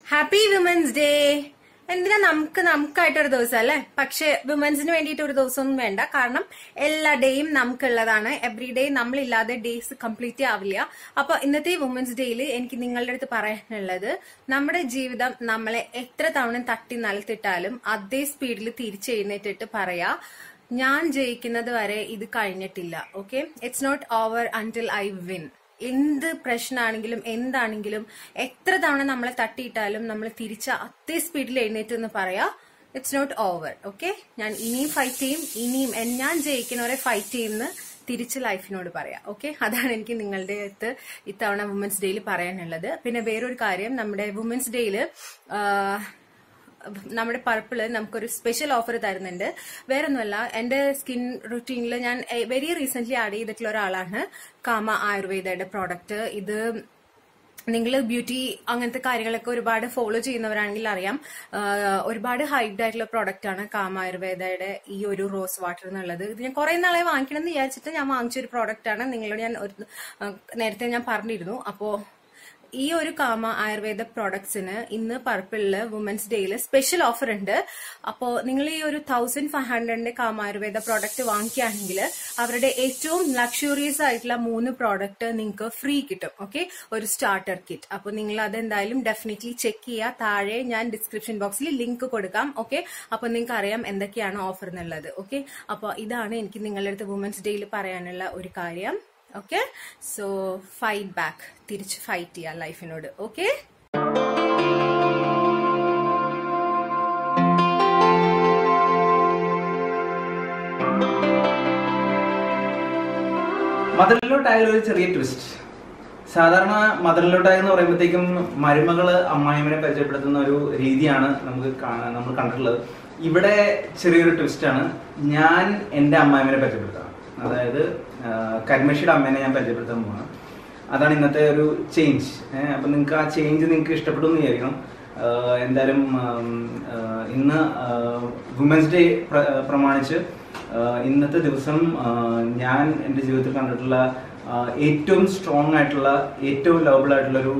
Happy women's day എന്തിനാ നമുക്ക് നമുക്കായിട്ടൊരു ദിവസം അല്ലെ പക്ഷെ വിമൻസിന് വേണ്ടിയിട്ട് ഒരു ദിവസമൊന്നും വേണ്ട കാരണം എല്ലാ ഡേയും നമുക്കുള്ളതാണ് എവറി ഡേ നമ്മളില്ലാതെ ഡേയ്സ് കംപ്ലീറ്റ് ആവില്ല അപ്പൊ ഇന്നത്തെ വുമൻസ് ഡേയിൽ എനിക്ക് നിങ്ങളുടെ അടുത്ത് പറയാനുള്ളത് നമ്മുടെ ജീവിതം നമ്മളെ എത്ര തവണ തട്ടി നിലത്തിട്ടാലും അതേ സ്പീഡിൽ തിരിച്ചെഴുന്നേറ്റിട്ട് പറയാ ഞാൻ ജയിക്കുന്നത് വരെ ഇത് കഴിഞ്ഞിട്ടില്ല okay it's not over until I win എന്ത് പ്രശ്നമാണെങ്കിലും എന്താണെങ്കിലും എത്ര തവണ നമ്മളെ തട്ടിയിട്ടാലും നമ്മൾ തിരിച്ച അതേ സ്പീഡിൽ എഴുന്നേറ്റ് എന്ന് പറയാ ഇറ്റ്സ് നോട്ട് ഓവർ ഓക്കെ ഞാൻ ഇനിയും ഫൈറ്റ് ചെയ്യും ഇനിയും എൻ- ഞാൻ ജയിക്കുന്നവരെ ഫൈറ്റ് ചെയ്യുന്ന തിരിച്ച് ലൈഫിനോട് പറയാം ഓക്കെ അതാണ് എനിക്ക് നിങ്ങളുടെ അടുത്ത് ഇത്തവണ വുമൻസ് ഡേയിൽ പറയാനുള്ളത് പിന്നെ വേറൊരു കാര്യം നമ്മുടെ വുമൻസ് ഡേയിൽ നമ്മുടെ പർപ്പിള് നമുക്കൊരു സ്പെഷ്യൽ ഓഫർ തരുന്നുണ്ട് വേറൊന്നുമല്ല എന്റെ സ്കിൻ റുട്ടീനിൽ ഞാൻ വെരി റീസെന്റ് ആഡ് ചെയ്തിട്ടുള്ള ഒരാളാണ് കാമ ആയുർവേദയുടെ പ്രോഡക്റ്റ് ഇത് നിങ്ങൾ ബ്യൂട്ടി അങ്ങനത്തെ കാര്യങ്ങളൊക്കെ ഒരുപാട് ഫോളോ ചെയ്യുന്നവരാണെങ്കിൽ അറിയാം ആഹ് ഒരുപാട് ഹൈപ്ഡ് ആയിട്ടുള്ള പ്രോഡക്റ്റ് ആണ് കാമ ആയുർവേദയുടെ ഈ ഒരു റോസ് വാട്ടർ എന്നുള്ളത് ഇത് ഞാൻ കുറെ നാളെ വാങ്ങിക്കണം എന്ന് വിചാരിച്ചിട്ട് ഞാൻ വാങ്ങിച്ച ഒരു പ്രോഡക്റ്റ് ആണ് നിങ്ങളോട് ഞാൻ ഒരു ആഹ് നേരത്തെ ഞാൻ പറഞ്ഞിരുന്നു അപ്പോ ഈ ഒരു കാമ ആയുർവേദ പ്രോഡക്ട്സിന് ഇന്ന് പർപ്പിളില് വുമൻസ് ഡേയിൽ സ്പെഷ്യൽ ഓഫർ ഉണ്ട് അപ്പോൾ നിങ്ങൾ ഈ ഒരു തൗസൻഡ് ഫൈവ് ഹൺഡ്രഡിന്റെ കാമ ആയുർവേദ പ്രോഡക്റ്റ് വാങ്ങിക്കുകയാണെങ്കിൽ അവരുടെ ഏറ്റവും ലക്ഷൂറിയസ് ആയിട്ടുള്ള മൂന്ന് പ്രോഡക്റ്റ് നിങ്ങൾക്ക് ഫ്രീ കിട്ടും ഓക്കെ ഒരു സ്റ്റാർട്ടർ കിറ്റ് അപ്പോൾ നിങ്ങൾ അതെന്തായാലും ഡെഫിനറ്റ്ലി ചെക്ക് ചെയ്യുക താഴെ ഞാൻ ഡിസ്ക്രിപ്ഷൻ ബോക്സിൽ ലിങ്ക് കൊടുക്കാം ഓക്കെ അപ്പോൾ നിങ്ങൾക്ക് അറിയാം എന്തൊക്കെയാണ് ഓഫർ എന്നുള്ളത് ഓക്കെ അപ്പോൾ ഇതാണ് എനിക്ക് നിങ്ങളുടെ അടുത്ത് വുമൻസ് ഡേയിൽ പറയാനുള്ള ഒരു കാര്യം ഓക്കെ സോ ഫൈറ്റ് ബാക്ക് തിരിച്ച് ഫൈറ്റ് ചെയ്യാം ലൈഫിനോട് ഓക്കെ മദറിലോട്ടായാലും ഒരു ചെറിയ ട്വിസ്റ്റ് സാധാരണ മദറിലോട്ടായ എന്ന് പറയുമ്പോഴത്തേക്കും മരുമകള് അമ്മായിമനെ പരിചയപ്പെടുത്തുന്ന ഒരു രീതിയാണ് നമുക്ക് കാണാൻ നമ്മൾ കണ്ടിട്ടുള്ളത് ഇവിടെ ചെറിയൊരു ട്വിസ്റ്റാണ് ഞാൻ എൻ്റെ അമ്മായിമനെ പരിചയപ്പെടുത്താം അതായത് ആ, കരിമഷിയുടെ അമ്മേനെ ഞാൻ പരിചയപ്പെടുത്താൻ പോവാണ് അതാണ് ഇന്നത്തെ ഒരു ചേഞ്ച് അപ്പം നിങ്ങൾക്ക് ആ ചേഞ്ച് നിങ്ങൾക്ക് ഇഷ്ടപ്പെടും എന്ന് വിചാരിക്കണം ആ, എന്തായാലും ആം, ആ, ഇന്ന് വുമൻസ് ഡേ പ്രമാണിച്ച് ആ, ഇന്നത്തെ ദിവസം ആ, ഞാൻ എൻ്റെ ജീവിതത്തിൽ കണ്ടിട്ടുള്ള ആ, ഏറ്റവും സ്ട്രോങ് ആയിട്ടുള്ള ഏറ്റവും ലവബിൾ ആയിട്ടുള്ള ഒരു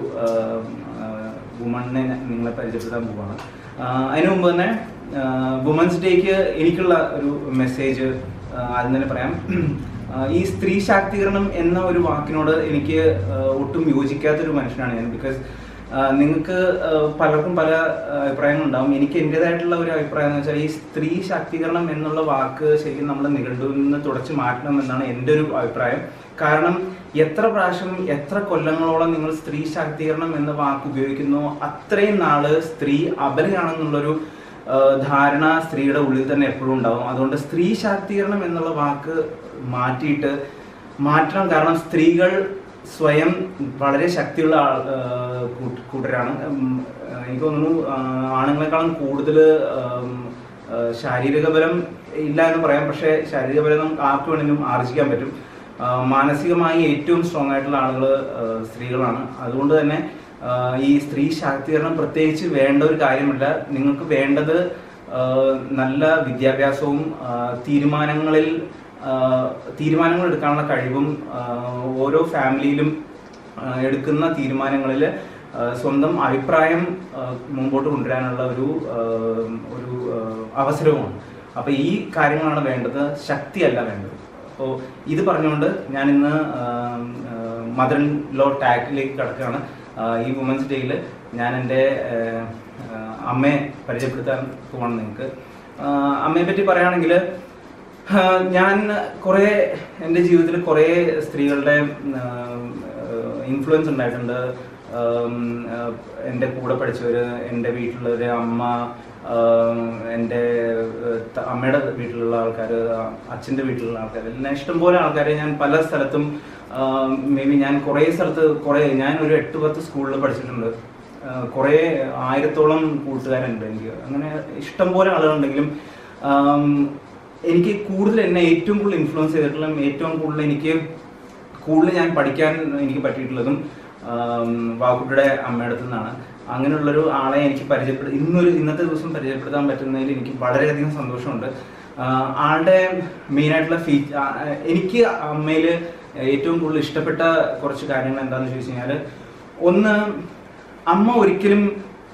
വുമണിനെ നിങ്ങളെ പരിചയപ്പെടുത്താൻ പോവാണ് ആ, അതിനു മുമ്പ് തന്നെ വുമൻസ് ഡേക്ക് എനിക്കുള്ള ഒരു മെസ്സേജ് ആദ്യം തന്നെ പറയാം ആ, ഈ സ്ത്രീ ശാക്തീകരണം എന്ന ഒരു വാക്കിനോട് എനിക്ക് ആ, ഒട്ടും യോജിക്കാത്തൊരു മനുഷ്യനാണ് ഞാൻ ബിക്കോസ് നിങ്ങൾക്ക് ആ, പലർക്കും പല ആ, അഭിപ്രായങ്ങളുണ്ടാവും എനിക്ക് എൻ്റെതായിട്ടുള്ള ഒരു അഭിപ്രായം എന്ന് വെച്ചാൽ ഈ സ്ത്രീ ശാക്തീകരണം എന്നുള്ള വാക്ക് ശരിക്കും നമ്മൾ നിഘണ്ടുവിൽ നിന്ന് തുടച്ചു മാറ്റണം എന്നാണ് എൻ്റെ ഒരു അഭിപ്രായം കാരണം എത്ര പ്രാവശ്യം എത്ര കൊല്ലങ്ങളോളം നിങ്ങൾ സ്ത്രീ ശാക്തീകരണം എന്ന വാക്ക് ഉപയോഗിക്കുന്നു അത്രയും നാള് സ്ത്രീ അബലയാണെന്നുള്ളൊരു ആ, ധാരണ സ്ത്രീയുടെ ഉള്ളിൽ തന്നെ എപ്പോഴും ഉണ്ടാവും അതുകൊണ്ട് സ്ത്രീ ശാക്തീകരണം എന്നുള്ള വാക്ക് മാറ്റിയിട്ട് മാറ്റണം കാരണം സ്ത്രീകൾ സ്വയം വളരെ ശക്തിയുള്ള ആൾ ആ, കൂട്ട- കൂട്ടരാണ് ഉം, ആ, എനിക്ക് തോന്നുന്നു ആ, ആണുങ്ങളെക്കാളും കൂടുതൽ ശാരീരിക ബലം ഇല്ല എന്ന് പറയാം പക്ഷേ ശാരീരിക ബലം നമുക്ക് ആർക്ക് വേണമെങ്കിലും ആർജിക്കാൻ പറ്റും ആ, മാനസികമായി ഏറ്റവും സ്ട്രോങ് ആയിട്ടുള്ള ആളുകൾ സ്ത്രീകളാണ് അതുകൊണ്ട് തന്നെ ആ, ഈ സ്ത്രീ ശാക്തീകരണം പ്രത്യേകിച്ച് വേണ്ട ഒരു കാര്യമല്ല നിങ്ങൾക്ക് വേണ്ടത് ആ, നല്ല വിദ്യാഭ്യാസവും ആ, തീരുമാനങ്ങളിൽ ആ, തീരുമാനങ്ങൾ എടുക്കാനുള്ള കഴിവും ആ, ഓരോ ഫാമിലിയിലും ആ, എടുക്കുന്ന തീരുമാനങ്ങളിൽ ആ, സ്വന്തം അഭിപ്രായം ആ, മുമ്പോട്ട് കൊണ്ടുവരാനുള്ള ഒരു ആ, ഒരു ആ, അവസരവുമാണ് അപ്പൊ ഈ കാര്യങ്ങളാണ് വേണ്ടത് ശക്തിയല്ല വേണ്ടത് അപ്പോൾ ഇത് പറഞ്ഞുകൊണ്ട് ഞാൻ ഇന്ന് മദർ ഇൻ ലോ ടാഗിലേക്ക് കിടക്കുകയാണ് ആ, ഈ വുമൻസ് ഡേയിൽ ഞാൻ എൻ്റെ ആ, ആ, അമ്മയെ പരിചയപ്പെടുത്താൻ പോവാണ് നിങ്ങൾക്ക് അമ്മയെ പറ്റി പറയുകയാണെങ്കിൽ ഞാൻ കുറേ എൻ്റെ ജീവിതത്തിൽ കുറേ സ്ത്രീകളുടെ ഇൻഫ്ലുവൻസ് ഉണ്ടായിട്ടുണ്ട് ആം, ആ, എൻ്റെ കൂടെ പഠിച്ചവർ എൻ്റെ വീട്ടിലുള്ളവർ അമ്മ ആം, എൻ്റെ ഏഹ്, ത- അമ്മയുടെ വീട്ടിലുള്ള ആൾക്കാർ അച്ഛൻ്റെ വീട്ടിലുള്ള ആൾക്കാർ എല്ലാം ഇഷ്ടംപോലെ ആൾക്കാരെ ഞാൻ പല സ്ഥലത്തും മേ ബി ഞാൻ കുറേ സ്ഥലത്ത് കുറേ ഞാൻ ഒരു എട്ട് പത്ത് സ്കൂളിൽ പഠിച്ചിട്ടുണ്ട് ആഹ് കുറേ ആയിരത്തോളം കൂട്ടുകാരുണ്ട് എനിക്ക് അങ്ങനെ ഇഷ്ടംപോലെ ആളുകളുണ്ടെങ്കിലും ആം, എനിക്ക് കൂടുതൽ എന്നെ ഏറ്റവും കൂടുതൽ ഇൻഫ്ലുവൻസ് ചെയ്തിട്ടുള്ള ഏറ്റവും കൂടുതൽ എനിക്ക് കൂടുതൽ ഞാൻ പഠിക്കാൻ എനിക്ക് പറ്റിയിട്ടുള്ളതും ആം, വാക്കുട്ടിയുടെ അമ്മയുടെ അടുത്ത് നിന്നാണ് അങ്ങനെയുള്ളൊരു ആളെ എനിക്ക് പരിചയപ്പെടു ഇന്നൊരു ഇന്നത്തെ ദിവസം പരിചയപ്പെടുത്താൻ പറ്റുന്നതിൽ എനിക്ക് വളരെയധികം സന്തോഷമുണ്ട് ആഹ് ആളുടെ മെയിനായിട്ടുള്ള ഫീ എനിക്ക് അമ്മയിൽ ഏറ്റവും കൂടുതൽ ഇഷ്ടപ്പെട്ട കുറച്ച് കാര്യങ്ങൾ എന്താണെന്ന് ചോദിച്ചു കഴിഞ്ഞാൽ ഒന്ന് അമ്മ ഒരിക്കലും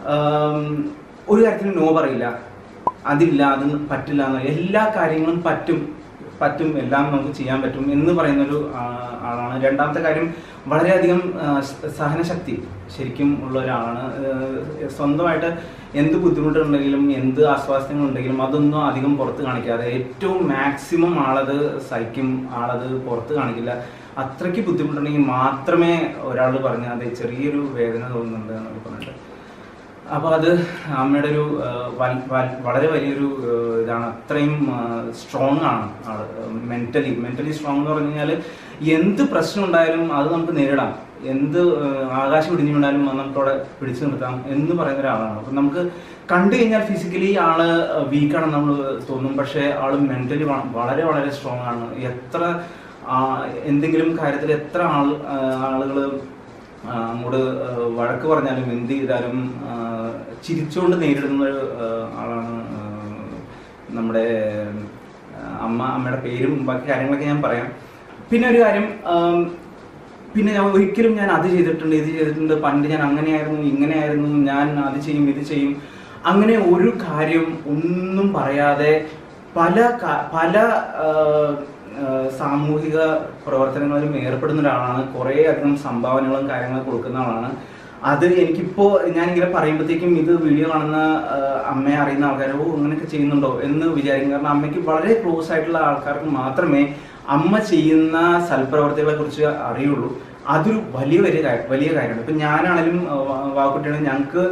ആം, ഒരു കാര്യത്തിനും നോ പറയില്ല അതില്ല അത് പറ്റില്ല എന്ന് എല്ലാ കാര്യങ്ങളും പറ്റും പറ്റും എല്ലാം നമുക്ക് ചെയ്യാൻ പറ്റും എന്ന് പറയുന്നൊരു ആ, ആളാണ് രണ്ടാമത്തെ കാര്യം വളരെയധികം ആ, സ- സഹനശക്തി ശരിക്കും ഉള്ള ഒരാളാണ് ഏഹ് സ്വന്തമായിട്ട് എന്ത് ബുദ്ധിമുട്ടുണ്ടെങ്കിലും എന്ത് അസ്വാസ്ഥ്യങ്ങളുണ്ടെങ്കിലും അതൊന്നും അധികം പുറത്ത് കാണിക്കാതെ ഏറ്റവും മാക്സിമം ആളത് സഹിക്കും ആളത് പുറത്ത് കാണിക്കില്ല അത്രയ്ക്ക് ബുദ്ധിമുട്ടുണ്ടെങ്കിൽ മാത്രമേ ഒരാൾ പറഞ്ഞ അതെ ചെറിയൊരു വേദന തോന്നുന്നുണ്ട് എന്നൊക്കെ പറഞ്ഞിട്ട് അപ്പോൾ അത് അമ്മയുടെ ഒരു ആ, വൽ- വൽ- വളരെ വലിയൊരു ആ, ഇതാണ് അത്രയും സ്ട്രോങ് ആണ് ആള് മെന്റലി മെന്റലി സ്ട്രോങ് എന്ന് പറഞ്ഞു കഴിഞ്ഞാൽ എന്ത് പ്രശ്നം ഉണ്ടായാലും അത് നമുക്ക് നേരിടാം എന്ത് ആ, ആകാശം ഇടിഞ്ഞു വീണാലും അത് നമുക്കവിടെ പിടിച്ചു നിർത്താം എന്ന് പറയുന്ന ഒരാളാണ് അപ്പം നമുക്ക് കണ്ടു കഴിഞ്ഞാൽ ഫിസിക്കലി ആള് വീക്കാണെന്ന് നമ്മൾ തോന്നും പക്ഷേ ആള് മെന്റലി വളരെ വളരെ സ്ട്രോങ് ആണ് എത്ര ആ, എന്തെങ്കിലും കാര്യത്തിൽ എത്ര ആൾ ആളുകൾ ആ, അങ്ങോട്ട് ആ, വഴക്ക് പറഞ്ഞാലും എന്ത് ചെയ്താലും ആ, ചിരിച്ചുകൊണ്ട് നേരിടുന്ന ഒരു ആ, ആളാണ് ആ, നമ്മുടെ ആ, അമ്മ അമ്മയുടെ പേരും ബാക്കി കാര്യങ്ങളൊക്കെ ഞാൻ പറയാം പിന്നെ ഒരു കാര്യം ആം, പിന്നെ ഞാൻ ഒരിക്കലും ഞാൻ അത് ചെയ്തിട്ടുണ്ട് ഇത് ചെയ്തിട്ടുണ്ട് പണ്ട് ഞാൻ അങ്ങനെയായിരുന്നു ഇങ്ങനെയായിരുന്നു ഞാൻ അത് ചെയ്യും ഇത് ചെയ്യും അങ്ങനെ ഒരു കാര്യം ഒന്നും പറയാതെ പല കാ- പല ആ, ആ, സാമൂഹിക പ്രവർത്തനങ്ങളിലും ഏർപ്പെടുന്ന ഒരാളാണ് കുറേ അധികം സംഭാവനകളും കാര്യങ്ങളും കൊടുക്കുന്ന ആളാണ് അത് എനിക്കിപ്പോ ഞാൻ ഇങ്ങനെ പറയുമ്പോഴത്തേക്കും ഇത് വീഡിയോ കാണുന്ന ആ, അമ്മയെ അറിയുന്ന ആൾക്കാർ ഓ ഇങ്ങനെയൊക്കെ ചെയ്യുന്നുണ്ടോ എന്ന് വിചാരിക്കും കാരണം അമ്മയ്ക്ക് വളരെ ക്ലോസ് ആയിട്ടുള്ള ആൾക്കാർക്ക് മാത്രമേ അമ്മ ചെയ്യുന്ന സൽപ്രവർത്തികളെ കുറിച്ച് അറിയുള്ളൂ അതൊരു വലിയ വലിയ കാര്യം വലിയ കാര്യമാണ് ഇപ്പൊ ഞാനാണെങ്കിലും വാക്കുട്ടിയാണ് ഞങ്ങൾക്ക്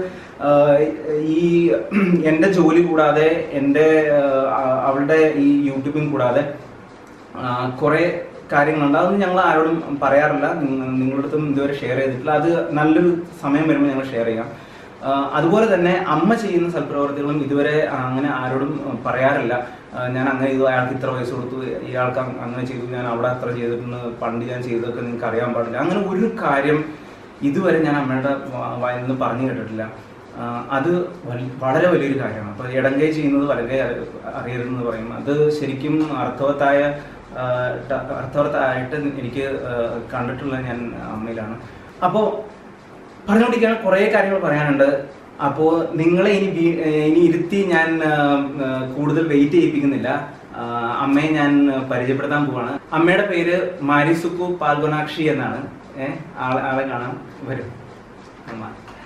ഈ എൻ്റെ ജോലി കൂടാതെ എൻ്റെ ആ, അവളുടെ ഈ യൂട്യൂബും കൂടാതെ കുറെ കാര്യങ്ങളുണ്ട് അതൊന്നും ഞങ്ങൾ ആരോടും പറയാറില്ല നിങ്ങ- നിങ്ങളുടെ അടുത്തും ഇതുവരെ ഷെയർ ചെയ്തിട്ടില്ല അത് നല്ലൊരു സമയം വരുമ്പോൾ ഞങ്ങൾ ഷെയർ ചെയ്യാം ആ, അതുപോലെ തന്നെ അമ്മ ചെയ്യുന്ന സൽപ്രവർത്തികളും ഇതുവരെ അങ്ങനെ ആരോടും പറയാറില്ല ആ, ഞാൻ അങ്ങനെ ചെയ്തു അയാൾക്ക് ഇത്ര പൈസ കൊടുത്തു ഇയാൾക്ക് അങ് അങ്ങനെ ചെയ്തു ഞാൻ അവിടെ അത്ര ചെയ്തിട്ടുണ്ട് പണ്ട് ഞാൻ ചെയ്തതൊക്കെ നിങ്ങൾക്ക് അറിയാൻ പാടില്ല അങ്ങനെ ഒരു കാര്യം ഇതുവരെ ഞാൻ അമ്മയുടെ വാ- വായിൽ നിന്ന് പറഞ്ഞു കേട്ടിട്ടില്ല ആ, അത് വൽ- വളരെ വലിയൊരു കാര്യമാണ് അപ്പോൾ ഇടങ്കൈ ചെയ്യുന്നത് വളരെ അറിയരുതെന്ന് പറയും അത് ശരിക്കും അർത്ഥവത്തായ ആ, ട- അർത്ഥവത്തായിട്ട് എനിക്ക് ആ, കണ്ടിട്ടുള്ള ഞാൻ അമ്മയിലാണ് അപ്പോൾ പറഞ്ഞുകൊണ്ടിരിക്കാൻ കുറേ കാര്യങ്ങൾ പറയാനുണ്ട് അപ്പോൾ നിങ്ങളെ ഇനി വീ- ഏഹ് ഇനി ഇരുത്തി ഞാൻ ആ, ആ, കൂടുതൽ വെയിറ്റ് ചെയ്യിപ്പിക്കുന്നില്ല ആ, അമ്മയെ ഞാൻ പരിചയപ്പെടുത്താൻ പോവാണ് അമ്മയുടെ പേര് മാരിസുക്കു പാൽഗുണാക്ഷി എന്നാണ് ഏഹ് ആളെ ആളെ കാണാൻ വരും അമ്മ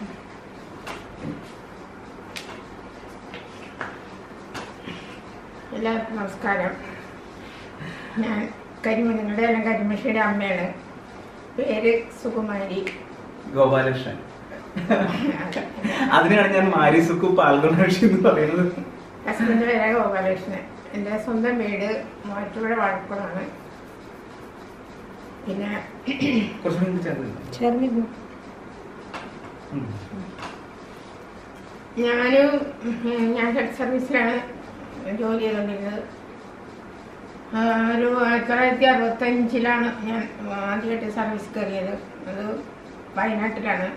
എല്ലാവർക്കും നമസ്കാരം ഞാൻ കരിമണിങ്ങളുടെ എല്ലാം കരിമഷിയുടെ അമ്മയാണ് പേര് സുകുമാരി ഗോപാലകൃഷ്ണൻ അതിനാണ് ഞാൻ മാരിസുക്കു പാൽഗുണാക്ഷി എന്ന് പറയുന്നത് ഹസ്ബൻഡ് പേര് ഗോപാലകൃഷ്ണൻ എൻ്റെ സ്വന്തം വീട് മൂവാറ്റുപുഴ വാഴക്കുളമാണ് പിന്നെ കുറച്ചുകൂടി ഇങ്ങ് ചേർന്ന് നിന്നോ. ഉം. ഞാനും ഞാൻ ഹെൽത്ത് സർവീസിലാണ് ജോലി ചെയ്തുകൊണ്ടിരുന്നത് ആ, ഒരു ആയിരത്തി തൊള്ളായിരത്തി അറുപത്തഞ്ചിലാണ് ഞാൻ ആദ്യമായിട്ട് സർവീസ് കയറിയത് അത് വയനാട്ടിലാണ്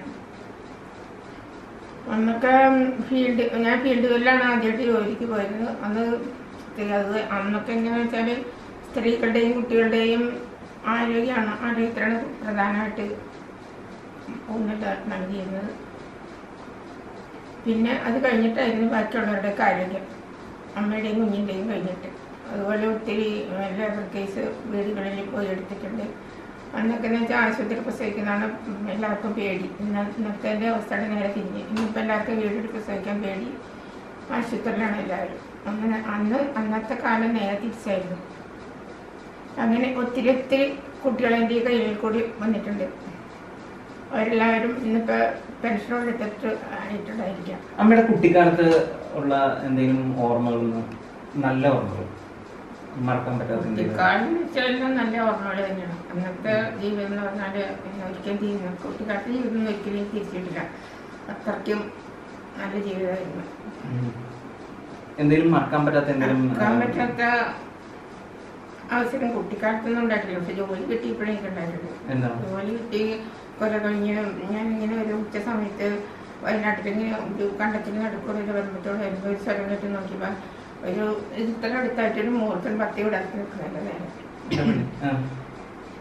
അന്നൊക്കെ ഫീൽഡ് ഞാൻ ഫീൽഡുകളിലാണ് ആദ്യമായിട്ട് ജോലിക്ക് പോയത് അന്ന് സ്ത്രീ- അത് അന്നൊക്കെ എങ്ങനെയാണെന്ന് വെച്ചാൽ സ്ത്രീകളുടെയും കുട്ടികളുടെയും ആരോഗ്യമാണ് ആരോഗ്യത്തിലാണ് പ്രധാനമായിട്ട് ഊന്നൽ നൽകിയിരുന്നത് പിന്നെ അത് കഴിഞ്ഞിട്ടായിരുന്നു ബാക്കിയുള്ളവരുടെ ആരോഗ്യം അമ്മയുടെയും കുഞ്ഞിൻ്റെയും കഴിഞ്ഞിട്ട് അതുപോലെ ഒത്തിരി ലേബർ കേസ് വീടുകളിൽ പോയി എടുത്തിട്ടുണ്ട് അന്നൊക്കെ എന്ന് വെച്ചാൽ ആശുപത്രി പ്രസവിക്കുന്നതാണ് എല്ലാവർക്കും പേടി ഇന്ന ഇന്നത്തെ അവസ്ഥയുടെ നേരെ തിരിഞ്ഞ് ഇന്നിപ്പോൾ എല്ലാവർക്കും വീട്ടിൽ പ്രസവിക്കാൻ പേടി ആശുപത്രിയിലാണ് എല്ലാവരും അങ്ങനെ അന്ന് അന്നത്തെ കാലം നേരെ തിരിച്ചായിരുന്നു അങ്ങനെ ഒത്തിരി ഒത്തിരി കുട്ടികൾ എൻ്റെ കയ്യിൽ കൂടി വന്നിട്ടുണ്ട് അവരെല്ലാവരും ഇന്നിപ്പോൾ പെൻഷനോട് എടുത്തിട്ട് ആയിട്ടുണ്ടായിരിക്കാം അമ്മയുടെ കുട്ടിക്കാലത്ത് ഉള്ള എന്തെങ്കിലും ഓർമ്മകൾ നല്ല ഓർമ്മകൾ മറക്കാൻ പറ്റാത്ത എന്തെങ്കിലും കുട്ടിക്കാലം വെച്ചാൽ നല്ല ഓർമ്മകൾ തന്നെയാണ് അന്നത്തെ ജീവിതം എന്ന് പറഞ്ഞാൽ ഒരിക്കലും ജീവിതം കുട്ടിക്കാലത്തെ ജീവിതം ഒരിക്കലും തിരിച്ചിട്ടില്ല അത്രയ്ക്കും നല്ല ജീവിതമായിരുന്നു ഉം. എന്തെങ്കിലും മറക്കാൻ പറ്റാത്ത എന്തെങ്കിലും മറക്കാൻ പറ്റാത്ത അവസരം കുട്ടിക്കാലത്തൊന്നും ഉണ്ടായിട്ടില്ല പക്ഷെ ജോലി കിട്ടിയപ്പോഴേ എനിക്ക് ഉണ്ടായിട്ടുണ്ട് എന്താണ് ജോലി കിട്ടി കുറെ കഴിഞ്ഞ് ഞാൻ ഇങ്ങനെ ഒരു ഉച്ച സമയത്ത് വയനാട്ടിലിങ്ങനെ ഒരു കണ്ടത്തിന് നടുക്കൂടെ ഒരു വരുമ്പത്തോടെ വരുമ്പോൾ ഒരു സ്ഥലം കെട്ടി നോക്കിയപ്പോൾ ഒരു ഇത്ര അടുത്തായിട്ട് ഒരു മുഹൂർത്തം പത്തി വിടാത്തി നിൽക്കുന്നുണ്ട് നേരെ ആ.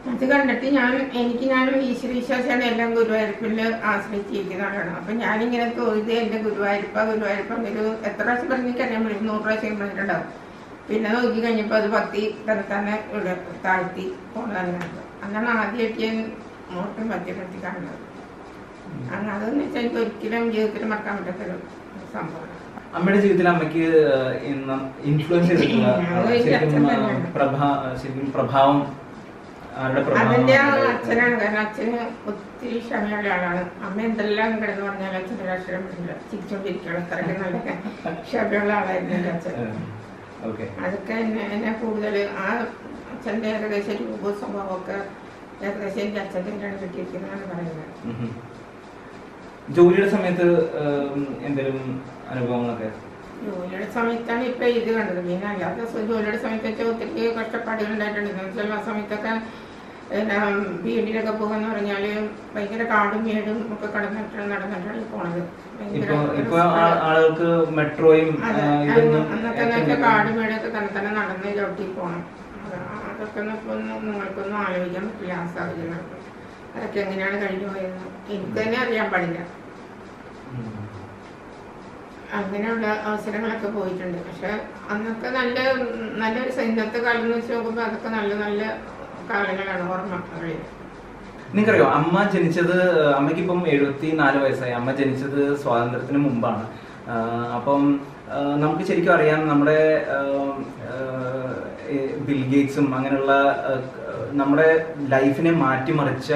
അത് കണ്ടിട്ട് ഞാൻ എനിക്ക് ഞാൻ ഈശ്വര വിശ്വാസമാണ് എല്ലാം ഗുരുവായൂരപ്പിൽ ആശ്രയിച്ചിരിക്കുന്ന ആളാണ് അപ്പൊ ഞാനിങ്ങനെ തോന്നിയത് എന്റെ ഗുരുവായൂരപ്പ ഗുരുവായൂരപ്പ ഒരു എത്ര പ്രാവശ്യം പറഞ്ഞിട്ടറിയാൻ പറ്റും നൂറ് പ്രാവശ്യം പറഞ്ഞിട്ടുണ്ടാവും പിന്നെ നോക്കി കഴിഞ്ഞപ്പോൾ അത് ഭക്തി തന്നെ തന്നെ ഇവിടെ താഴ്ത്തി പോണതാണ് അതാണ് ആദ്യമായിട്ട് ഞാൻ മോട്ടും ഭക്തിപ്പെടുത്തി കാണുന്നത് അങ്ങനെ അതെന്ന് വെച്ചാൽ എനിക്ക് ഒരിക്കലും ജീവിതത്തിൽ മറക്കാൻ പറ്റാത്തൊരു സംഭവമാണ് അമ്മയുടെ ജീവിതത്തിൽ അമ്മയ്ക്ക് ഇൻഫ്ലുവൻസ് ചെയ്തിട്ടുള്ള അത് ആ, ശരിക്കും അച്ഛൻ ആ, തന്നെയാണ്. പ്രഭാ ശരിക്കും പ്രഭാവം ആരുടെ അതിന്റെ ആ പ്രഭാവം അച്ഛനാണ് കാരണം അച്ഛന് ഒത്തിരി ക്ഷമയുള്ള ആളാണ് അമ്മ എന്തെല്ലാം കിടന്ന് പറഞ്ഞാൽ അച്ഛൻ ഒരു അക്ഷരം പറ്റില്ല ചിരിച്ചോണ്ടിരിക്കണം അത്രയ്ക്ക് നല്ല ക്ഷമയുള്ള ആളായിരുന്നു എൻ്റെ അച്ഛൻ ഓക്കെ അതൊക്കെ എന്നെ എന്നെ കൂടുതൽ ആ അച്ഛൻ്റെ ഏകദേശം രൂപവും സ്വഭാവമൊക്കെ ഏകദേശം എൻ്റെ അച്ഛൻ്റെ തന്നെയാണ് കിട്ടിയിരിക്കുന്നതാണ് പറയുന്നത് ജോലിയുടെ സമയത്ത് എന്തെങ്കിലും അനുഭവങ്ങളൊക്കെ ജോലിയുടെ സമയത്താണ് ഇപ്പൊ ഇത് കണ്ടത് പിന്നെ അല്ലാത്ത ദിവസം ജോലിയുടെ സമയത്ത് വെച്ചാൽ ഒത്തിരി കഷ്ടപ്പാടുകൾ ഉണ്ടായിട്ടുണ്ട് എന്ന് വെച്ചാൽ ആ സമയത്തൊക്കെ പിന്നെ വീടിലൊക്കെ പോകുന്ന പറഞ്ഞാല് ഭയങ്കര കാടും മേടും ഒക്കെ കടന്നിട്ട് നടന്നിട്ടാണ് ഈ പോണത് ഭയങ്കര ഇപ്പൊ ഇപ്പൊ risk ആ- ആളുകൾക്ക് മെട്രോയും അതെ, ആ, ഇതൊന്നും അന്നൊക്കെ എന്ന് വെച്ചാൽ കാടും മേടൊക്കെ തന്നെ തന്നെ നടന്ന് ചവിട്ടി പോകണം അതൊക്കെ ഒന്നും ഇപ്പൊ ഒന്നും നിങ്ങൾക്കൊന്നും ആലോചിക്കാൻ പറ്റില്ല ആ സാഹചര്യങ്ങൾക്ക് അതൊക്കെ എങ്ങനെയാണ് കഴിഞ്ഞു പോയതെന്ന് എനിക്ക് തന്നെ അറിയാൻ പാടില്ല ഉം. അങ്ങനെയുള്ള അവസരങ്ങളൊക്കെ പോയിട്ടുണ്ട് പക്ഷെ അന്നൊക്കെ നല്ല നല്ലൊരു സ- ഇന്നത്തെ കാലം എന്ന് വെച്ച് നോക്കുമ്പോൾ അതൊക്കെ നല്ല നല്ല കാലങ്ങളാണ് ഓർമ്മകളിൽ നിങ്ങൾക്കറിയോ അമ്മ ജനിച്ചത് അമ്മയ്ക്ക് ഇപ്പം എഴുപത്തി നാല് വയസ്സായി അമ്മ ജനിച്ചത് സ്വാതന്ത്ര്യത്തിന് മുമ്പാണ് ആ, അപ്പം ആ, നമുക്ക് ശരിക്കും അറിയാം നമ്മുടെ ആ, ആ, ഈ ബിൽ ഗേറ്റ്സും അങ്ങനെയുള്ള ആ, നമ്മുടെ ലൈഫിനെ മാറ്റിമറിച്ച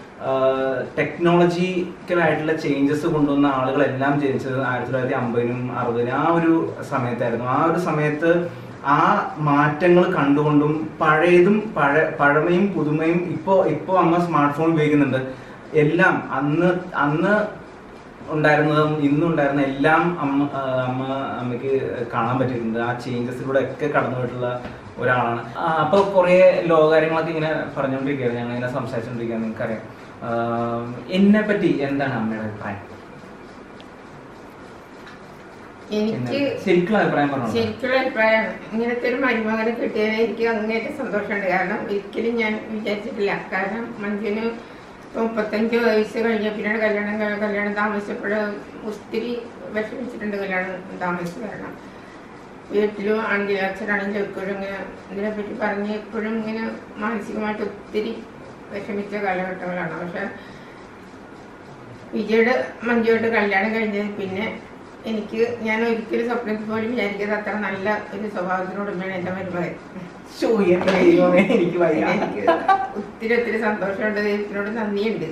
ടെക്നോളജിക്കലായിട്ടുള്ള ചേഞ്ചസ് കൊണ്ടുവന്ന ആളുകളെല്ലാം ജനിച്ചത് ആയിരത്തി തൊള്ളായിരത്തി അമ്പതിനും അറുപതിനും ആ ഒരു സമയത്തായിരുന്നു ആ ഒരു സമയത്ത് ആ മാറ്റങ്ങൾ കണ്ടുകൊണ്ടും പഴയതും പഴ പഴമയും പുതുമയും ഇപ്പോ ഇപ്പോ അമ്മ സ്മാർട്ട് ഫോൺ ഉപയോഗിക്കുന്നുണ്ട് എല്ലാം അന്ന് അന്ന് ഉണ്ടായിരുന്നതും ഇന്നും ഉണ്ടായിരുന്ന എല്ലാം അമ്മ ആ, അമ്മ അമ്മയ്ക്ക് കാണാൻ പറ്റിയിട്ടുണ്ട് ആ ചേഞ്ചസിലൂടെ ഒക്കെ കടന്നു പോയിട്ടുള്ള ഒരാളാണ് ആ, അപ്പൊ കുറെ ലോകകാര്യങ്ങളൊക്കെ ഇങ്ങനെ പറഞ്ഞുകൊണ്ടിരിക്കുകയാണ് ഞങ്ങൾ ഇങ്ങനെ സംസാരിച്ചുകൊണ്ടിരിക്കുകയാണ് നിങ്ങൾക്കറിയാം ആ, എന്നെ പറ്റി എന്താണ് അമ്മയുടെ അഭിപ്രായം എനിക്ക് ശരിക്കുള്ള അഭിപ്രായം പറഞ്ഞു ശരിക്കുള്ള അഭിപ്രായമാണ് ഇങ്ങനത്തെ ഒരു മരുമകനെ കിട്ടിയതിന് എനിക്ക് അങ്ങേറ്റം സന്തോഷമുണ്ട് കാരണം ഒരിക്കലും ഞാൻ വിചാരിച്ചിട്ടില്ല കാരണം മഞ്ജുന് ഇപ്പൊ മുപ്പത്തഞ്ച് വയസ്സ് കഴിഞ്ഞ പിന്നീട് കല്യാണം കഴി- കല്യാണം താമസിച്ചപ്പോൾ ഒത്തിരി വിഷമിച്ചിട്ടുണ്ട് കല്യാണം താമസിച്ച് കാരണം വീട്ടിലും ആണെങ്കിലും അച്ഛനാണെങ്കിലും എപ്പോഴും ഇങ്ങനെ ഇതിനെപ്പറ്റി പറഞ്ഞ് എപ്പോഴും ഇങ്ങനെ മാനസികമായിട്ട് ഒത്തിരി വിഷമിച്ച കാലഘട്ടങ്ങളാണ് പക്ഷെ വിജയുടെ മഞ്ജുവായിട്ട് കല്യാണം കഴിഞ്ഞത് പിന്നെ എനിക്ക് ഞാൻ ഒരിക്കലും സ്വപ്നത്തിൽ പോലും വിചാരിക്കാതെ അത്ര നല്ല ഒരു സ്വഭാവത്തിനോടുമാണ് എൻ്റെ മരുമകൻ ശോ, എന്റെ ദൈവമേ, എനിക്ക് വയ്യ. എനിക്ക് ഒത്തിരി ഒത്തിരി സന്തോഷമുണ്ട് ദൈവത്തിനോട് നന്ദിയുണ്ട്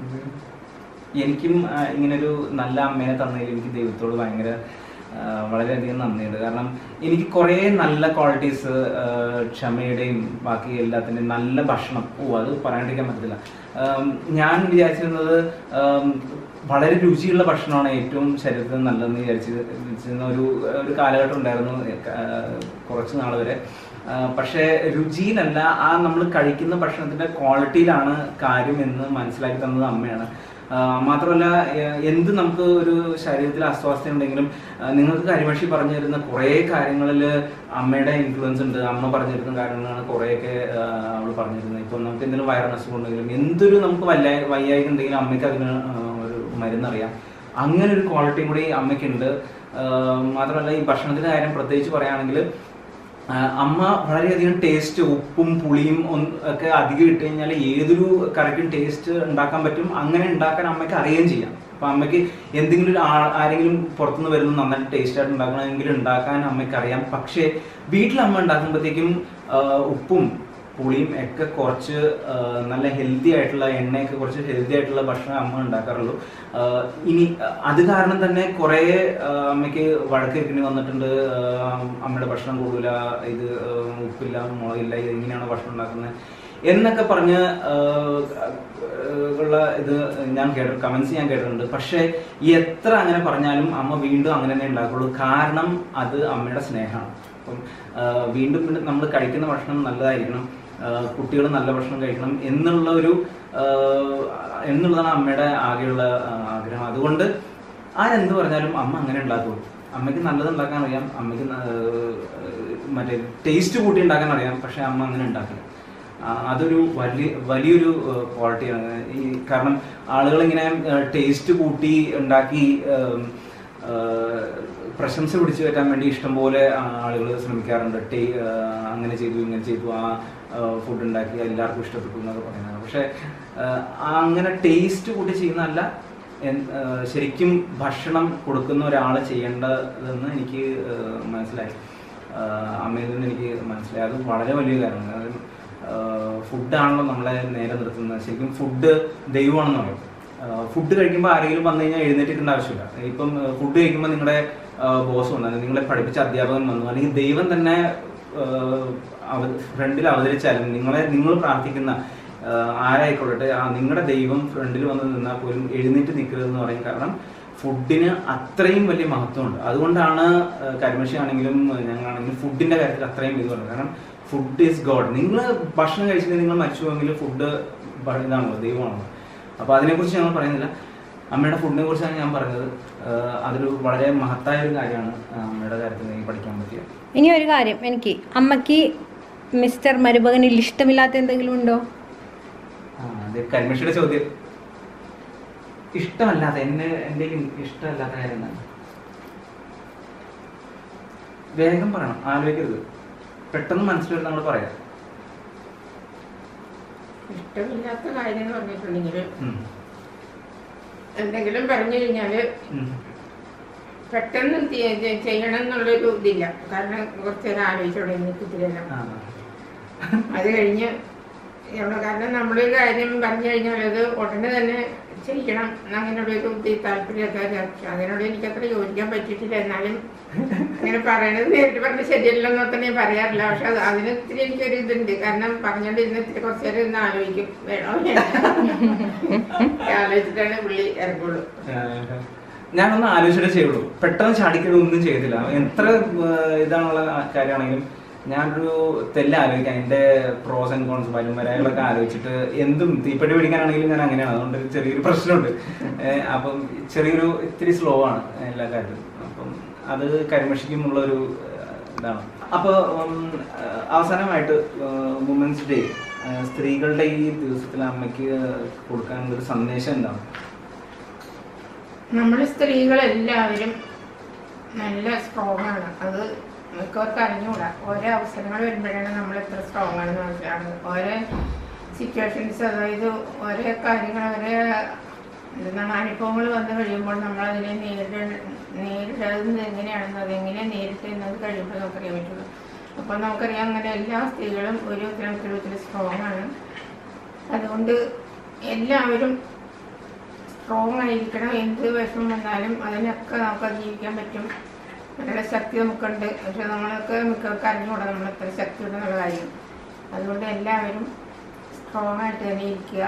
എനിക്കും ആ, ഇങ്ങനൊരു നല്ല അമ്മയെ തന്നതിൽ എനിക്ക് ദൈവത്തോട് ഭയങ്കര ആ, വളരെയധികം നന്ദിയുണ്ട് കാരണം എനിക്ക് കുറേ നല്ല ക്വാളിറ്റീസ് ക്ഷമയുടെയും ബാക്കി എല്ലാത്തിൻ്റെയും നല്ല ഭക്ഷണം ഓ അത് പറയാണ്ടിരിക്കാൻ പറ്റത്തില്ല ആം, ഞാൻ വിചാരിച്ചിരുന്നത് ആം, വളരെ രുചിയുള്ള ഭക്ഷണമാണ് ഏറ്റവും ശരീരത്തിന് നല്ലതെന്ന് വിചാരിച്ച് വിചാരിച്ചിരുന്ന ഒരു ഒരു കാലഘട്ടം ഉണ്ടായിരുന്നു ആ, കുറച്ച് നാൾ വരെ ആ, പക്ഷേ രുചിയിലല്ല ആ നമ്മൾ കഴിക്കുന്ന ഭക്ഷണത്തിന്റെ ക്വാളിറ്റിയിലാണ് കാര്യം എന്ന് മനസ്സിലാക്കി തന്നത് അമ്മയാണ് ആ, മാത്രമല്ല എ- എന്ത് നമുക്ക് ഒരു ശരീരത്തിൽ അസ്വാസ്ഥ്യം ഉണ്ടെങ്കിലും ആ, നിങ്ങൾക്ക് കരിമഷി പറഞ്ഞു തരുന്ന കുറേ കാര്യങ്ങളിൽ അമ്മയുടെ ഇൻഫ്ലുവൻസ് ഉണ്ട് അമ്മ പറഞ്ഞു തരുന്ന കാര്യങ്ങളാണ് കുറേയൊക്കെ അവൾ പറഞ്ഞു തരുന്നത് ഇപ്പം നമുക്ക് എന്തെങ്കിലും വയറിനസുഖം ഉണ്ടെങ്കിലും എന്തൊരു നമുക്ക് വല്ല വയ്യായിക ഉണ്ടെങ്കിലും അമ്മയ്ക്ക് അതിന് ആ, ഒരു മരുന്നറിയാം അങ്ങനെ ഒരു ക്വാളിറ്റിയും കൂടി അമ്മയ്ക്കുണ്ട് ആ, മാത്രമല്ല ഈ ഭക്ഷണത്തിന്റെ കാര്യം പ്രത്യേകിച്ച് പറയുകയാണെങ്കിൽ ആ, അമ്മ വളരെയധികം ടേസ്റ്റ് ഉപ്പും പുളിയും ഒന്ന് ഒക്കെ അധികം ഇട്ട് കഴിഞ്ഞാൽ ഏതൊരു കറിക്കും ടേസ്റ്റ് ഉണ്ടാക്കാൻ പറ്റും അങ്ങനെ ഉണ്ടാക്കാൻ അമ്മയ്ക്ക് അറിയുകയും ചെയ്യാം അപ്പൊ അമ്മയ്ക്ക് എന്തെങ്കിലും ഒരു ആ- ആരെങ്കിലും പുറത്തുനിന്ന് വരുന്ന നന്നായിട്ട് ടേസ്റ്റ് ആയിട്ട് ഉണ്ടാക്കണമെങ്കിൽ ഉണ്ടാക്കാൻ അമ്മയ്ക്ക് അറിയാം പക്ഷേ വീട്ടിൽ അമ്മ ഉണ്ടാക്കുമ്പോഴത്തേക്കും ആ, ഉപ്പും പുളിയും ഒക്കെ കുറച്ച് ആ, നല്ല ഹെൽത്തി ആയിട്ടുള്ള എണ്ണയൊക്കെ കുറച്ച് ഹെൽത്തി ആയിട്ടുള്ള ഭക്ഷണം അമ്മ ഉണ്ടാക്കാറുള്ളൂ ആ, ഇനി ആ, അത് കാരണം തന്നെ കുറേ ആ, അമ്മയ്ക്ക് വഴക്ക് കേൾക്കേണ്ടി വന്നിട്ടുണ്ട് ആ, അമ്മയുടെ ഭക്ഷണം കൂടില്ല ഇത് ആ, ഉപ്പില്ല മുളകില്ല ഇത് എങ്ങനെയാണ് ഭക്ഷണം ഉണ്ടാക്കുന്നത് എന്നൊക്കെ പറഞ്ഞ് ആ, ആ, ഉള്ള ഇത് ഞാൻ കേട്ടു കമന്റ്സ് ഞാൻ കേട്ടിട്ടുണ്ട് പക്ഷേ എത്ര അങ്ങനെ പറഞ്ഞാലും അമ്മ വീണ്ടും അങ്ങനെ തന്നെ ഉണ്ടാക്കുള്ളൂ കാരണം അത് അമ്മയുടെ സ്നേഹമാണ് അപ്പം ആ, വീണ്ടും വീണ്ടും നമ്മൾ കഴിക്കുന്ന ഭക്ഷണം നല്ലതായിരിക്കണം കുട്ടികൾ നല്ല ഭക്ഷണം കഴിക്കണം എന്നുള്ള ഒരു ആ, എന്നുള്ളതാണ് അമ്മയുടെ ആകെയുള്ള ആ, ആഗ്രഹം അതുകൊണ്ട് ആരെന്ത് പറഞ്ഞാലും അമ്മ അങ്ങനെ ഉണ്ടാക്കുള്ളൂ അമ്മയ്ക്ക് നല്ലത് ഉണ്ടാക്കാൻ അറിയാം അമ്മയ്ക്ക് ന- ആ, മറ്റേ ടേസ്റ്റ് കൂട്ടി ഉണ്ടാക്കാൻ അറിയാം പക്ഷെ അമ്മ അങ്ങനെ ഉണ്ടാക്കില്ല ആ, അതൊരു വലിയ വലിയൊരു ക്വാളിറ്റിയാണ് ഈ കാരണം ആളുകൾ ഇങ്ങനെ ടേസ്റ്റ് കൂട്ടി ഉണ്ടാക്കി ഉം, ആ, പ്രശംസ പിടിച്ചു പറ്റാൻ വേണ്ടി ഇഷ്ടംപോലെ ആളുകൾ ശ്രമിക്കാറുണ്ട് ടേ ആ, അങ്ങനെ ചെയ്തു ഇങ്ങനെ ചെയ്തു ആ ഫുഡ് ഉണ്ടാക്കി എല്ലാവർക്കും ഇഷ്ടപ്പെട്ടു എന്നൊക്കെ പറയുന്നത് പക്ഷെ ആ, അങ്ങനെ ടേസ്റ്റ് കൂട്ടി ചെയ്യുന്നതല്ല എൻ- ആ, ശരിക്കും ഭക്ഷണം കൊടുക്കുന്ന ഒരാൾ ചെയ്യേണ്ടതെന്ന് എനിക്ക് ആ, മനസ്സിലായി ആ, അമ്മയിൽ നിന്ന് എനിക്ക് മനസ്സിലായി അത് വളരെ വലിയ കാര്യമാണ് കാരണം ഫുഡാണല്ലോ നമ്മളെ നേരെ നിർത്തുന്നത് ശരിക്കും ഫുഡ് ദൈവമാണെന്ന് പറയും ഫുഡ് കഴിക്കുമ്പോൾ ആരെങ്കിലും വന്നു കഴിഞ്ഞാൽ എഴുന്നേറ്റിട്ടുണ്ട് ആവശ്യമില്ല ഇപ്പം ഫുഡ് കഴിക്കുമ്പോൾ നിങ്ങളുടെ ബോസ് വന്നു അല്ലെങ്കിൽ നിങ്ങളെ പഠിപ്പിച്ച അധ്യാപകൻ വന്നു അല്ലെങ്കിൽ ദൈവം തന്നെ ഫ്രണ്ടിൽ അവതരിച്ചാലും നിങ്ങളെ നിങ്ങൾ പ്രാർത്ഥിക്കുന്ന ആ, ആരായിക്കൊള്ളട്ടെ ആ നിങ്ങളുടെ ദൈവം ഫ്രണ്ടിൽ വന്ന് നിന്നാൽ പോലും എഴുന്നേറ്റ് നിൽക്കരുതെന്ന് പറയും കാരണം ഫുഡിന് അത്രയും വലിയ മഹത്വമുണ്ട് അതുകൊണ്ടാണ് ആ, കരിമഷി ആണെങ്കിലും ഞങ്ങളാണെങ്കിലും ഫുഡിന്റെ കാര്യത്തിൽ അത്രയും ഇത് പറയുന്നത് കാരണം ഫുഡ് ഈസ് ഗോഡ് നിങ്ങൾ ഭക്ഷണം കഴിച്ചിട്ട് നിങ്ങൾ മരിച്ചു പോയെങ്കിൽ ഫുഡ് ഇതാണല്ലോ ദൈവമാണല്ലോ അപ്പോൾ അതിനെക്കുറിച്ച് ഞങ്ങൾ പറയുന്നില്ല അമ്മയുടെ ഫുഡിനെ കുറിച്ചാണ് ഞാൻ പറഞ്ഞത് ആ, അതൊരു വളരെ മഹത്തായ ഒരു കാര്യമാണ് ആ, അമ്മയുടെ കാര്യത്തിൽ എനിക്ക് പഠിക്കാൻ പറ്റിയത് ഇനി ഒരു കാര്യം എനിക്ക് അമ്മക്ക് മിസ്റ്റർ മരുമകനിൽ ഇഷ്ടമില്ലാത്ത എന്തെങ്കിലും ഉണ്ടോ ആ, അത് കരിമഷിയുടെ ചോദ്യം ഇഷ്ടമല്ലാത്ത എന്നെ എൻ്റെ ഇഷ്ടമല്ലാത്ത കാര്യം എന്താണ് വേഗം പറയണം ആലോചിക്കരുത് പെട്ടെന്ന് മനസ്സിൽ നമ്മൾ പറയാം ഇഷ്ടമില്ലാത്ത കാര്യം എന്ന് പറഞ്ഞിട്ടുണ്ടെങ്കിൽ ഉം. എന്തെങ്കിലും പറഞ്ഞു കഴിഞ്ഞാൽ ഉം. പെട്ടെന്ന് തി- ചെ- ചെയ്യണം എന്നുള്ളൊരു ഇതില്ല കാരണം കുറച്ച് നേരം ആലോചിച്ചോടെ എനിക്ക് ഇതിലെല്ലാം ആ. അത് കഴിഞ്ഞ് ഇവിടെ കാരണം നമ്മളൊരു കാര്യം പറഞ്ഞു കഴിഞ്ഞാൽ അത് ഉടനെ തന്നെ ചെയ്യണം അങ്ങനെയുള്ളൊരു ഇത് താല്പര്യമൊക്കെ പക്ഷെ അതിനോട് എനിക്ക് അത്ര യോജിക്കാൻ പറ്റിയിട്ടില്ല എന്നാലും അങ്ങനെ പറയണത് നേരിട്ട് പറഞ്ഞ ശരിയല്ലെന്നോ തന്നെ ഞാൻ പറയാറില്ല പക്ഷെ അത് അതിന് ഇത്തിരി എനിക്കൊരു ഇതുണ്ട് കാരണം പറഞ്ഞോണ്ടിരുന്ന ഇത്തിരി കുറച്ച് നേരം ഇന്ന് ആലോചിക്കും വേണോ വേണ്ട ആലോചിച്ചിട്ടാണ് പുള്ളി ഇറങ്ങുള്ളൂ ഏഹ്. ഞാനൊന്ന് ആലോചിച്ചിട്ടേ ചെയ്യുള്ളൂ പെട്ടെന്ന് ചാടിക്കൽ ഒന്നും ചെയ്തില്ല എത്ര ഏഹ്, ഇതാണുള്ള കാര്യമാണെങ്കിലും ഞാനൊരു തെല്ല ആലോചിക്കാം എൻ്റെ പ്രോസ് ആൻഡ് കോൺസ് വരും വരാകളൊക്കെ ആലോചിച്ചിട്ട് എന്തും തീപ്പെട്ടി പിടിക്കാനാണെങ്കിലും ഞാൻ അങ്ങനെയാണ് അതുകൊണ്ട് ഒരു ചെറിയൊരു പ്രശ്നമുണ്ട് ഏഹ്, അപ്പം ചെറിയൊരു ഇത്തിരി സ്ലോ ആണ് എല്ലാ കാര്യത്തിലും അപ്പം അത് കരിമഷിക്കുമുള്ള ഒരു ഇതാണ് അപ്പോൾ അവസാനമായിട്ട് വുമൻസ് ഡേ സ്ത്രീകളുടെ ഈ ദിവസത്തിൽ അമ്മയ്ക്ക് കൊടുക്കാനുള്ള ഒരു സന്ദേശം എന്താണ് നമ്മൾ സ്ത്രീകളെല്ലാവരും നല്ല സ്ട്രോങ് ആണ് അത് മിക്കവർക്ക് അറിഞ്ഞുകൂടാ ഓരോ അവസരങ്ങൾ വരുമ്പോഴാണ് നമ്മൾ എത്ര സ്ട്രോങ് ആണെന്ന് മനസ്സിലാകുന്നത് ഓരോ സിറ്റുവേഷൻസ് അതായത് ഓരോ കാര്യങ്ങൾ ഓരോ എന്താണ് അനുഭവങ്ങൾ വന്നു കഴിയുമ്പോൾ നമ്മൾ അതിനെ നേരിട നേരിടുന്നത് എങ്ങനെയാണെന്ന് അതെങ്ങനെ നേരിട്ട് എന്നത് കഴിയുമ്പോൾ നമുക്കറിയാൻ പറ്റുള്ളൂ അപ്പോൾ നമുക്കറിയാം അങ്ങനെ എല്ലാ സ്ത്രീകളും ഒരു ഉത്തരവാദിത്തത്തിൽ സ്ട്രോങ് ആണ് അതുകൊണ്ട് എല്ലാവരും സ്ട്രോങ് ആയിരിക്കണം എന്ത് വിഷമം വന്നാലും അതിനൊക്കെ നമുക്ക് അതിജീവിക്കാൻ പറ്റും അതിനുള്ള ശക്തി നമുക്കുണ്ട് പക്ഷെ നമ്മളൊക്കെ മിക്കവർക്ക് അറിഞ്ഞുകൂടാ നമ്മൾ എത്ര ശക്തി ഉണ്ടെന്നുള്ള കാര്യം അതുകൊണ്ട് എല്ലാവരും സ്ട്രോങ് ആയിട്ട് തന്നെ ഇരിക്കുക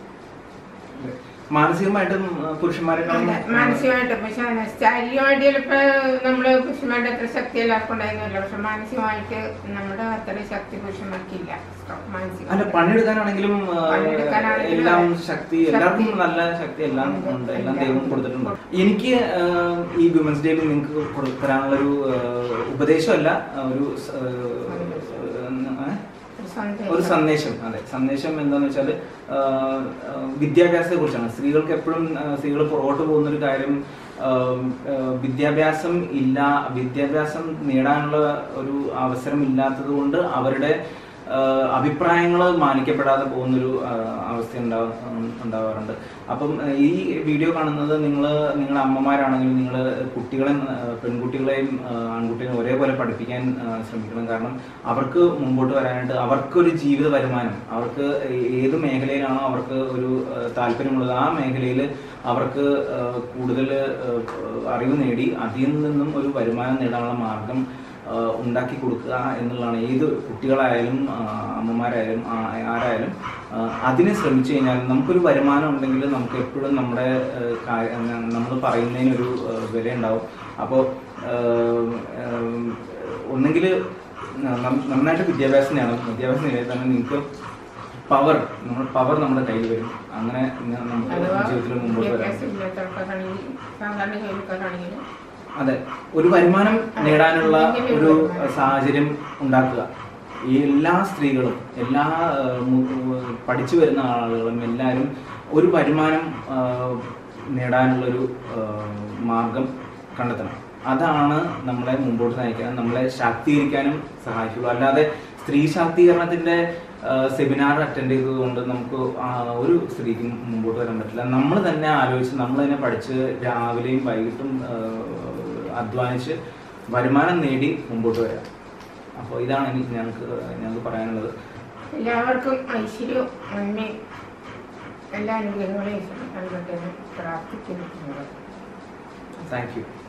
മാനസികമായിട്ടും ആ, പുരുഷന്മാരെക്കാളും അതെ, മാനസികമായിട്ട് പക്ഷെ ശാരീരികമായിട്ട് ചിലപ്പോ നമ്മള് പുരുഷന്മാരുടെ അത്ര ശക്തി എല്ലാവർക്കും ഉണ്ടായിരുന്നില്ല പക്ഷെ മാനസികമായിട്ട് നമ്മുടെ അത്ര ശക്തി പുരുഷന്മാർക്കില്ല Strong- അല്ല മാനസികമായിട്ട് പണിയെടുക്കാനാണെങ്കിലും ആ, പണിയെടുക്കാനാണെങ്കിലും എല്ലാം അതെ. ശക്തി ശക്തി. എല്ലാവർക്കും നല്ല ശക്തി എല്ലാം ഉണ്ട്. ഉണ്ട് എല്ലാം എല്ലാം ദൈവം ഉണ്ട്. കൊടുത്തിട്ടുണ്ട് എനിക്ക് ആ, ഈ വിമൻസ് ഡേയിൽ നിങ്ങൾക്ക് കൊടു- തരാനുള്ള ഒരു ആ, ഉപദേശമല്ല ആ, ഒരു സ- ആ, ഏ? ഒരു സന്ദേശം. ഒരു സന്ദേശം അതെ സന്ദേശം എന്താന്ന് വെച്ചാൽ വിദ്യാഭ്യാസത്തെ കുറിച്ചാണ് സ്ത്രീകൾക്ക് എപ്പോഴും സ്ത്രീകൾ പുറകോട്ട് പോകുന്ന ഒരു കാര്യം ആ, ആ, വിദ്യാഭ്യാസം ഇല്ല വിദ്യാഭ്യാസം നേടാനുള്ള ഒരു അവസരം ഇല്ലാത്തത് കൊണ്ട് അവരുടെ അഭിപ്രായങ്ങൾ മാനിക്കപ്പെടാതെ പോകുന്നൊരു ആ, അവസ്ഥ ഉണ്ടാവ ഉണ്ടാവാറുണ്ട് അപ്പം ആ, ഈ വീഡിയോ കാണുന്നത് നിങ്ങൾ നിങ്ങളുടെ അമ്മമാരാണെങ്കിലും നിങ്ങൾ കുട്ടികളെ ആ, പെൺകുട്ടികളെയും ആ, ആൺകുട്ടികളെയും ഒരേപോലെ പഠിപ്പിക്കാൻ ആ, ശ്രമിക്കണം കാരണം അവർക്ക് മുമ്പോട്ട് വരാനായിട്ട് അവർക്കൊരു ജീവിത വരുമാനം അവർക്ക് ഏത് മേഖലയിലാണോ അവർക്ക് ഒരു ആ, താല്പര്യമുള്ളത് ആ മേഖലയിൽ അവർക്ക് ആ, കൂടുതൽ ആ, അറിവ് നേടി അതിൽ നിന്നും ഒരു വരുമാനം നേടാനുള്ള മാർഗം ആ, ഉണ്ടാക്കി കൊടുക്കുക എന്നുള്ളതാണ് ഏത് കുട്ടികളായാലും ആ, അമ്മമാരായാലും ആ- ആരായാലും ആ, അതിന് ശ്രമിച്ചു കഴിഞ്ഞാൽ നമുക്കൊരു വരുമാനം ഉണ്ടെങ്കിൽ നമുക്ക് എപ്പോഴും നമ്മുടെ നമ്മൾ പറയുന്നതിനൊരു ആ, വില ഉണ്ടാവും അപ്പോൾ ഒന്നെങ്കിൽ നന്നായിട്ട് വിദ്യാഭ്യാസം നേടണം വിദ്യാഭ്യാസം നേടിയാൽ തന്നെ നിങ്ങൾക്ക് പവർ നമ്മുടെ പവർ നമ്മുടെ കയ്യിൽ വരും അങ്ങനെ ന- നമുക്ക് അഥവാ ജീവിതത്തിൽ മുമ്പോട്ട് വരാം വിദ്യാഭ്യാസം ഇല്ലാത്തവർക്കാണെങ്കിൽ സാധാരണ ജോലിക്കാരാണെങ്കിലും അതെ ഒരു വരുമാനം നേടാനുള്ള ഒരു സാഹചര്യം ഉണ്ടാക്കുക ഈ എല്ലാ സ്ത്രീകളും എല്ലാ ആ, മു- പഠിച്ചു വരുന്ന ആളുകളും എല്ലാവരും ഒരു വരുമാനം ആ, നേടാനുള്ളൊരു ആ, മാർഗം കണ്ടെത്തണം അതാണ് നമ്മളെ മുമ്പോട്ട് നയിക്കാനും നമ്മളെ ശാക്തീകരിക്കാനും സഹായിക്കുള്ളൂ അല്ലാതെ സ്ത്രീ ശാക്തീകരണത്തിന്റെ സെമിനാർ അറ്റൻഡ് ചെയ്തതുകൊണ്ട് നമുക്ക് ആ ഒരു സ്ത്രീക്കും മുമ്പോട്ട് വരാൻ പറ്റില്ല നമ്മൾ തന്നെ ആലോചിച്ച് നമ്മൾ തന്നെ പഠിച്ച് രാവിലെയും വൈകിട്ടും ആ, അധ്വാനിച്ച് വരുമാനം നേടി മുമ്പോട്ട് വരാം അപ്പോൾ ഇതാണ് എനിക്ക് ഞങ്ങൾക്ക് ഞങ്ങൾക്ക് പറയാനുള്ളത് എല്ലാവർക്കും ഐശ്വര്യവും നന്മയും എല്ലാ അനുഗ്രഹങ്ങളെയും നൽകട്ടെ എന്ന് പ്രാർത്ഥിക്കുന്നു താങ്ക് യു